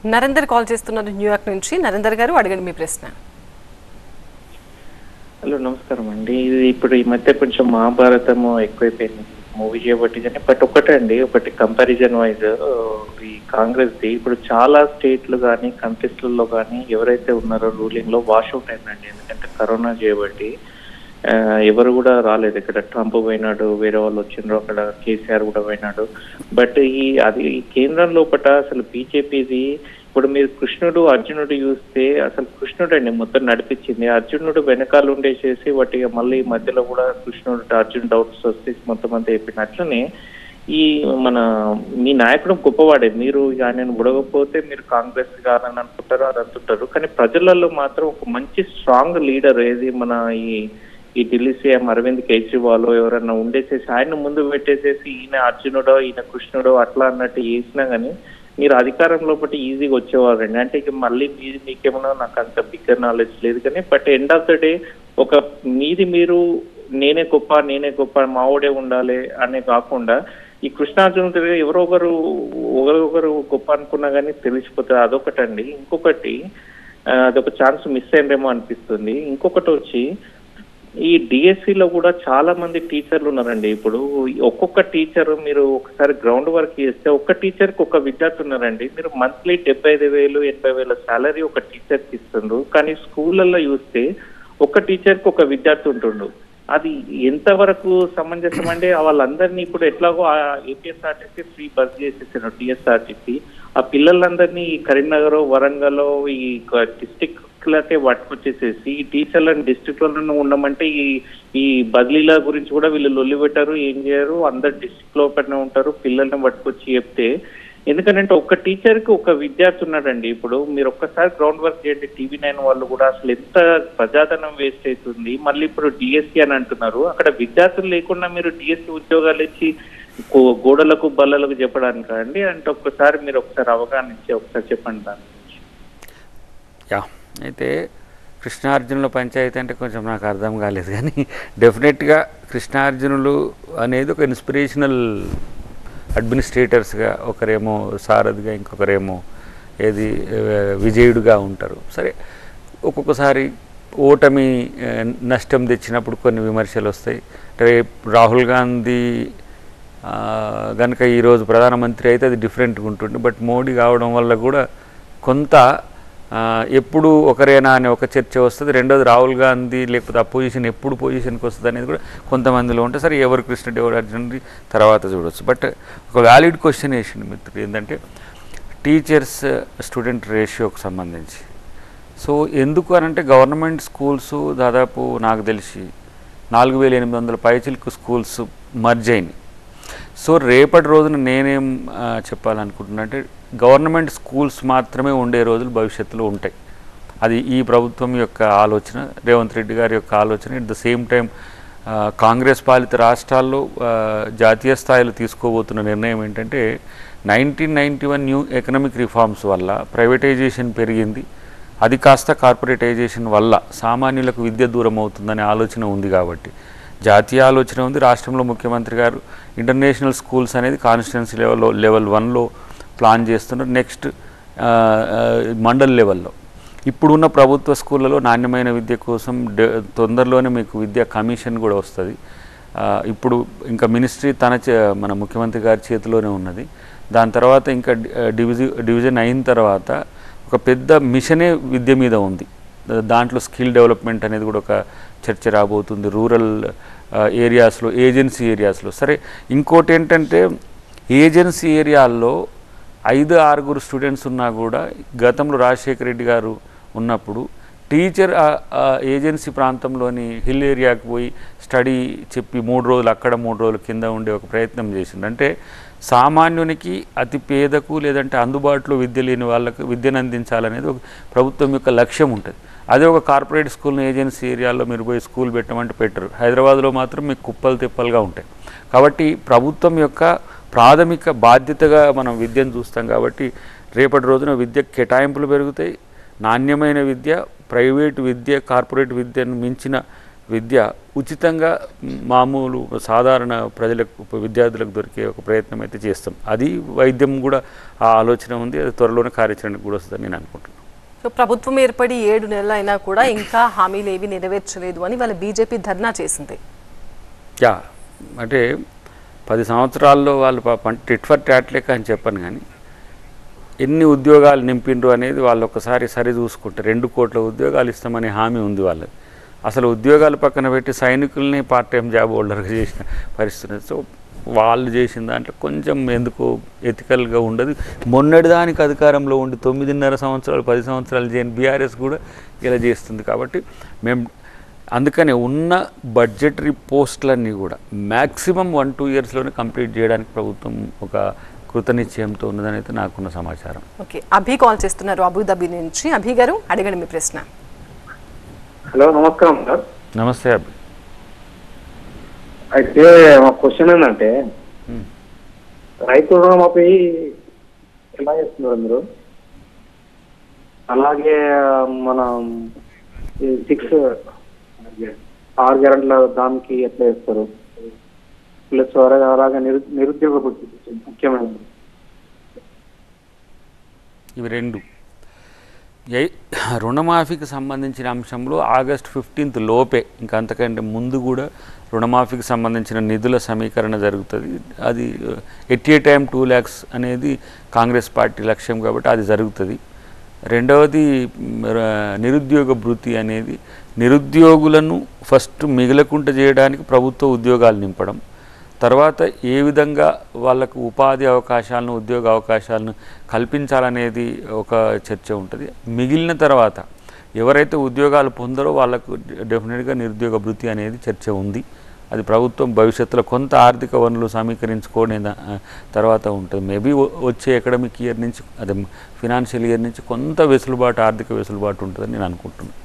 Narender call చేస్తున్నారు New York నుంచి నరేందర్ గారు అడగండి మీ ప్రశ్న హలో నమస్కారం అండి ఇది ఇప్పుడు ఈ మధ్య కొంచెం మహాభారతము ఎక్కువైపోయింది మూవీ చేయబట్టి కానీ బట్ ఒకటే అండి ఒకటి కంపారిజన్ వైజ్ ఈ కాంగ్రెస్ ది ఇప్పుడు చాలా స్టేట్లు కానీ కంట్రీస్లలో కానీ ఎవరైతే ఉన్నారో రూలింగ్ లో వాష్అవుట్ అయిందండి ఎందుకంటే కరోనా చేయబట్టి ఆ, ఎవరు కూడా రాలేదు ఇక్కడ ట్రంప్ పోయినాడు వేరే వాళ్ళు వచ్చిండ్రు అక్కడ కేసీఆర్ కూడా పోయినాడు బట్ ఈ అది ఈ కేంద్రం లోపల అసలు బీజేపీది ఇప్పుడు మీరు కృష్ణుడు అర్జునుడు చూస్తే అసలు కృష్ణుడు అండి మొత్తం నడిపించింది అర్జునుడు వెనకాల ఉండేసేసి వాటి మళ్ళీ ఈ మధ్యలో కూడా కృష్ణుడు అర్జున్ డౌట్స్ వస్తే మొత్తం అంతా అయిపోయింది అట్లనే ఈ మన మీ నాయకుడు గొప్పవాడే మీరు ఇక ఆయన ఉడకపోతే మీరు కాంగ్రెస్ కాదని అనుకుంటారు అది అంటుంటారు కానీ ప్రజలలో మాత్రం ఒక మంచి స్ట్రాంగ్ లీడర్ ఏది మన ఈ ఈ ఢిల్లీ సీఎం అరవింద్ కేజ్రీవాల్ ఎవరన్నా ఉండేసేసి ఆయన ముందు పెట్టేసేసి ఈయన అర్జునుడో ఈయన కృష్ణుడో అట్లా అన్నట్టు చేసినా కానీ మీరు అధికారంలో బట్టి ఈజీగా వచ్చేవారండి అంటే ఇక మళ్ళీ మీది మీకేమన్నా నాకు అంత బిగ్గర్ నాలెడ్జ్ లేదు కానీ but end of the day ఒక మీది మీరు నేనే గొప్ప నేనే గొప్ప మావోడే ఉండాలి అనే కాకుండా ఈ కృష్ణార్జునుడు ఎవరో ఒకరు ఒకరొకరు గొప్ప అనుకున్నా కానీ తెలిసిపోతుంది అదొకటండి ఇంకొకటి ఆ, అదొక ఛాన్స్ మిస్ అయిందేమో అనిపిస్తుంది ఇంకొకటి వచ్చి ఈ DSC లో కూడా చాలా మంది టీచర్లు ఉన్నారండి ఇప్పుడు ఒక్కొక్క టీచర్ మీరు ఒకసారి గ్రౌండ్ వర్క్ చేస్తే ఒక్క టీచర్ కి ఒక విద్యార్థి ఉన్నారండి మీరు మంత్లీ డెబ్బై ఐదు వేలు ఎనభై వేల సాలరీ ఒక టీచర్ కి ఇస్తుండ్రు కానీ స్కూళ్ళల్లో చూస్తే ఒక టీచర్ కి ఒక విద్యార్థి ఉంటుండు అది ఎంతవరకు సమంజసం అంటే వాళ్ళందరినీ ఇప్పుడు ఎట్లాగో ఏపీఎస్ఆర్టీసీ ఫ్రీ బస్ చేసేసారు టీఎస్ఆర్టీసీ ఆ పిల్లలందరినీ ఈ కరీంనగర్ వరంగల్ ఈ డిస్టిక్ లకే పట్టుకొచ్చేసేసి ఈ టీచర్లను డిస్ట్రిక్ట్ లలో ఉండమంటే ఈ ఈ బదిలీల గురించి కూడా వీళ్ళు లొల్లి పెట్టారు ఏం చేయరు అందరు డిస్ట్రిక్ట్ లోపలనే ఉంటారు పిల్లల్ని పట్టుకొచ్చి చెప్తే ఎందుకంటే ఒక టీచర్ కి ఒక విద్యార్థి ఉన్నాడండి ఇప్పుడు మీరు ఒక్కసారి గ్రౌండ్ వర్క్ చేయండి టీవీ నైన్ వాళ్ళు కూడా అసలు ఎంత ప్రజాధనం వేస్ట్ అవుతుంది మళ్ళీ ఇప్పుడు డిఎస్సి అని అంటున్నారు అక్కడ విద్యార్థులు లేకుండా మీరు డిఎస్సి ఉద్యోగాలు ఇచ్చి గో- గోడలకు బల్లలకు చెప్పడానికి అండి అంటే ఒక్కసారి మీరు ఒకసారి అవగాహన ఇచ్చి ఒకసారి చెప్పండి దాని గురించి యా అయితే కృష్ణార్జునుల పంచాయతీ అంటే కొంచెం నాకు అర్థం కాలేదు కానీ డెఫినెట్గా కృష్ణార్జునులు అనేది ఒక ఇన్స్పిరేషనల్ అడ్మినిస్ట్రేటర్స్గా ఒకరేమో సారథిగా ఇంకొకరేమో ఏది ఆ, విజయుడుగా ఉంటారు సరే ఒక్కొక్కసారి ఓటమి ఆ, నష్టం తెచ్చినప్పుడు కొన్ని విమర్శలు వస్తాయి అంటే రాహుల్ గాంధీ కనుక ఈరోజు ప్రధానమంత్రి అయితే అది డిఫరెంట్గా ఉంటుంది బట్ మోడీ కావడం వల్ల కూడా కొంత ఆ, ఎప్పుడు ఒకరేనా అనే ఒక చర్చ వస్తుంది రెండోది రాహుల్ గాంధీ లేకపోతే అపోజిషన్ ఎప్పుడు పొజిషన్కి వస్తుంది అనేది కూడా కొంతమందిలో ఉంటే సరే ఎవరు కృష్ణ ఎవరు అర్జున్ తర్వాత చూడవచ్చు బట్ ఒక వ్యాలిడ్ క్వశ్చన్ వేసింది మిత్రుడు ఏంటంటే టీచర్స్ స్టూడెంట్ రేషియోకి సంబంధించి సో ఎందుకు అనంటే గవర్నమెంట్ స్కూల్స్ దాదాపు నాకు తెలిసి నాలుగు వేల ఎనిమిది వందల పైచిలకు స్కూల్స్ మర్జ్ అయినాయి సో రేపటి రోజున నేనేం ఆ, చెప్పాలనుకుంటున్నా అంటే గవర్నమెంట్ స్కూల్స్ మాత్రమే ఉండే రోజులు భవిష్యత్తులో ఉంటాయి అది ఈ ప్రభుత్వం యొక్క ఆలోచన రేవంత్ రెడ్డి గారి యొక్క ఆలోచన at the same time Congress పాలిత రాష్ట్రాల్లో ఆ, జాతీయ స్థాయిలో తీసుకోబోతున్న నిర్ణయం ఏంటంటే nineteen ninety one new economic reforms వల్ల ప్రైవేటైజేషన్ పెరిగింది అది కాస్త కార్పొరేటైజేషన్ వల్ల సామాన్యులకు విద్య దూరం అవుతుందనే ఆలోచన ఉంది కాబట్టి జాతీయ ఆలోచన ఉంది రాష్ట్రంలో ముఖ్యమంత్రి గారు ఇంటర్నేషనల్ స్కూల్స్ అనేది కాన్స్టిట్యున్సీ లెవెల్లో లెవెల్ వన్లో ప్లాన్ చేస్తున్నారు నెక్స్ట్ ఆ, ఆ, మండల్ లెవెల్లో ఇప్పుడున్న ప్రభుత్వ స్కూళ్ళలో నాణ్యమైన విద్య కోసం డె- తొందరలోనే మీకు విద్యా కమిషన్ కూడా వస్తుంది ఆ, ఇప్పుడు ఇంకా మినిస్ట్రీ తన చే మన ముఖ్యమంత్రి గారి చేతిలోనే ఉన్నది దాని తర్వాత ఇంకా డి- డివిజి డివిజన్ అయిన తర్వాత ఒక పెద్ద మిషనే విద్య మీద ఉంది దా- దాంట్లో స్కిల్ డెవలప్మెంట్ అనేది కూడా ఒక చర్చ రాబోతుంది రూరల్ ఏరియాస్లో ఏజెన్సీ ఏరియాస్లో సరే ఇంకోటి ఏంటంటే ఏజెన్సీ ఏరియాల్లో ఐదు ఆరుగురు స్టూడెంట్స్ ఉన్నా కూడా గతంలో రాజశేఖర రెడ్డి గారు ఉన్నప్పుడు టీచర్ ఆ- ఆ ఏజెన్సీ ప్రాంతంలోని హిల్ ఏరియాకి పోయి స్టడీ చెప్పి మూడు రోజులు అక్కడ మూడు రోజులు కింద ఉండే ఒక ప్రయత్నం చేసిండు అంటే సామాన్యునికి అతి పేదకు లేదంటే అందుబాటులో విద్య లేని వాళ్ళకు విద్యను అందించాలనేది ఒక ప్రభుత్వం యొక్క లక్ష్యం ఉంటుంది అదే ఒక కార్పొరేట్ స్కూల్ ఏజెన్సీ ఏరియాలో మీరు పోయి స్కూల్ పెట్టమంటే పెట్టరు హైదరాబాద్లో మాత్రం మీకు కుప్పలు తిప్పలుగా ఉంటాయి కాబట్టి ప్రభుత్వం యొక్క ప్రాథమిక బాధ్యతగా మనం విద్యను చూస్తాం కాబట్టి రేపటి రోజున విద్య కేటాయింపులు పెరుగుతాయి నాణ్యమైన విద్య ప్రైవేట్ విద్య కార్పొరేట్ విద్యను మించిన విద్య ఉచితంగా మామూలు సాధారణ ప్రజలకు విద్యార్థులకు దొరికే ఒక ప్రయత్నం అయితే చేస్తాం అది వైద్యం కూడా ఆ ఆలోచన ఉంది అది త్వరలోనే కార్యాచరణకు కూడా వస్తుందని నేను అనుకుంటున్నాను సో ప్రభుత్వం ఏర్పడి ఏడు నెలలు అయినా కూడా ఇంకా హామీలు ఏవి నెరవేర్చలేదు అని వాళ్ళ బీజేపీ ధర్నా చేసింది యా అంటే పది సంవత్సరాల్లో వాళ్ళు పాపం టిట్ ఫర్ టాట్ లెక్క అని చెప్పను కానీ ఎన్ని ఉద్యోగాలు నింపిండ్రు అనేది వాళ్ళు ఒకసారి సరి చూసుకుంటే రెండు కోట్ల ఉద్యోగాలు ఇస్తామనే హామీ ఉంది వాళ్ళకి అసలు ఉద్యోగాలు పక్కన పెట్టి సైనికుల్ని పార్ట్ టైం జాబ్ హోల్డర్గా చేసిన పరిస్థితి ఉంది. సో వాళ్ళు చేసిన దాంట్లో కొంచెం ఎందుకు ఎథికల్గా ఉండదు మొన్నటి దానికి అధికారంలో ఉండి తొమ్మిదిన్నర సంవత్సరాలు పది సంవత్సరాలు చేయని బీఆర్ఎస్ కూడా ఇలా చేస్తుంది కాబట్టి మేము అందుకనే ఉన్న బడ్జెటరీ పోస్టులన్నీ కూడా మ్యాక్సిమం వన్ టూ ఇయర్స్లోనే కంప్లీట్ చేయడానికి ప్రభుత్వం ఒక కృతనిశ్చయంతో ఉన్నదని అయితే నాకున్న సమాచారం ఓకే అభి కాల్ చేస్తున్నారు అబుదాబి నుంచి అభి గారు అడగండి మీ ప్రశ్న హలో నమస్కారం సార్ నమస్తే అభి అయితే మా క్వశ్చన్ ఏంటంటే ఉమ్. రైతు రుణమాఫీ ఎలా చేస్తున్నారు మీరు అలాగే మన సిక్స్ ఆరు గ్యారెంట్ల దానికి ఎట్లా చేస్తారు ప్లస్ అలాగే నిరు నిరుద్యోగ భృతి ముఖ్యమైనది ఇవి రెండు ఏ- రుణమాఫీకి సంబంధించిన అంశంలో ఆగస్ట్ ఫిఫ్టీన్త్ లోపే ఇంకా అంతకంటే ముందు కూడా రుణమాఫీకి సంబంధించిన నిధుల సమీకరణ జరుగుతుంది అది at a time two lakhs అనేది కాంగ్రెస్ పార్టీ లక్ష్యం కాబట్టి అది జరుగుతుంది రెండవది మ్, ర- నిరుద్యోగ భృతి అనేది నిరుద్యోగులను ఫస్ట్ మిగలకుండా చేయడానికి ప్రభుత్వ ఉద్యోగాలు నింపడం తర్వాత ఏ విధంగా వాళ్ళకు ఉపాధి అవకాశాలను ఉద్యోగ అవకాశాలను కల్పించాలనేది ఒక చర్చ ఉంటుంది మిగిలిన తర్వాత ఎవరైతే ఉద్యోగాలు పొందరో వాళ్ళకు డెఫినెట్గా నిరుద్యోగ భృతి అనేది చర్చ ఉంది అది ప్రభుత్వం భవిష్యత్తులో కొంత ఆర్థిక వనరులు సమీకరించుకోనే దా- తర్వాత ఉంటుంది మేబీ వచ్చే అకాడమిక్ ఇయర్ నుంచి అదే ఫినాన్షియల్ ఇయర్ నుంచి కొంత వెసులుబాటు ఆర్థిక వెసులుబాటు ఉంటుందని నేను అనుకుంటున్నాను